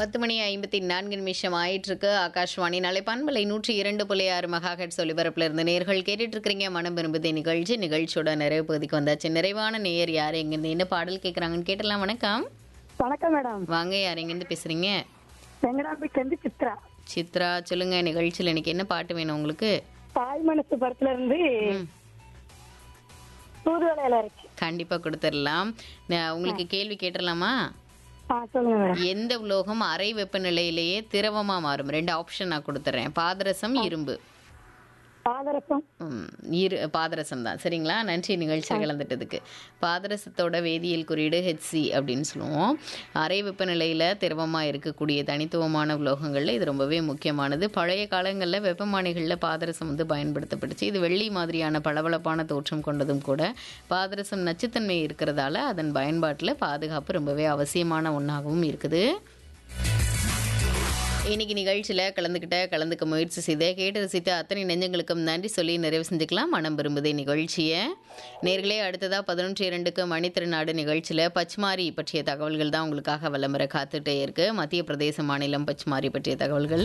பத்து மணி ஐம்பத்தி நான்கு நிமிஷம் ஆயிட்டு இருக்கு ஆகாஷ்வாணி நாளை பண்பலை நூற்றி இரண்டு புள்ளி ஆறு மெகாஹெட் ஒலிபரப்புல இருந்து நேர்கள் கேட்டுட்டு இருக்கிறீங்க மனம் விரும்புது நிகழ்ச்சி நிகழ்ச்சியோட நிறைவு பகுதிக்கு வந்தாச்சு நிறைவான நேயர் யார் எங்கிருந்து என்ன பாடல் கேட்குறாங்கன்னு கேட்டலாம் வணக்கம் வணக்கம் மேடம் வாங்க யார் எங்கேருந்து பேசுறீங்க வெங்கடாம்பிட்டு இருந்து சித்ரா சித்ரா சொல்லுங்க நிகழ்ச்சியில் இன்னைக்கு என்ன பாட்டு வேணும் உங்களுக்கு தாய் மனசு படத்துல இருந்து தூதுவளையில இருக்கு கண்டிப்பா கொடுத்துடலாம் நான் உங்களுக்கு கேள்வி கேட்டுடலாமா ஆ சொல்லுங்க மேடம் எந்த உலோகம் அறை வெப்பநிலையிலேயே திரவமா மாறும் ரெண்டு ஆப்ஷன் நான் கொடுத்துறேன் பாதரசம் இரும்பு பாதரசம் ம், இரு பாதரசம் தான் சரிங்களா நன்றி நிகழ்ச்சியில் கலந்துட்டதுக்கு பாதரசத்தோட வேதியியல் குறியீடு ஹெச்சி அப்படின்னு சொல்லுவோம் அறை வெப்பநிலையில் திரவமாக இருக்கக்கூடிய தனித்துவமான உலோகங்களில் இது ரொம்பவே முக்கியமானது பழைய காலங்களில் வெப்பமானிகளில் பாதரசம் வந்து பயன்படுத்தப்பட்டுச்சு இது வெள்ளி மாதிரியான பளபளப்பான தோற்றம் கொண்டதும் கூட பாதரசம் நச்சுத்தன்மை இருக்கிறதால அதன் பயன்பாட்டில் பாதுகாப்பு ரொம்பவே அவசியமான ஒன்றாகவும் இருக்குது இன்னைக்கு நிகழ்ச்சியில் கலந்துக்கிட்ட கலந்துக்க முயற்சி செய்த கேட்டு ரசித்த அத்தனை நெஞ்சங்களுக்கும் நன்றி சொல்லி நிறைவு செஞ்சுக்கலாம் மனம் விரும்புதே நிகழ்ச்சியை நேர்களே அடுத்ததாக பதினொன்று இரண்டுக்கு மணித்திருநாடு நிகழ்ச்சியில் பச்மாரி பற்றிய தகவல்கள் தான் உங்களுக்காக விளம்பர காத்துட்டே இருக்கு மத்திய பிரதேச மாநிலம் பச்மாரி பற்றிய தகவல்கள்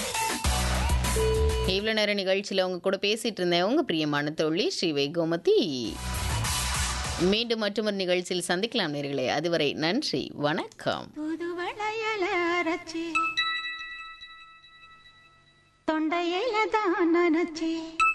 இவ்வளோ நேரம் நிகழ்ச்சியில் உங்க கூட பேசிட்டு இருந்தேன் உங்க பிரியமான தோழி ஸ்ரீவை கோமதி மீண்டும் மற்றொரு நிகழ்ச்சியில் சந்திக்கலாம் நேர்களே அதுவரை நன்றி வணக்கம் புது வளையல அரைச்சி தொண்டையில தான் நினைச்சி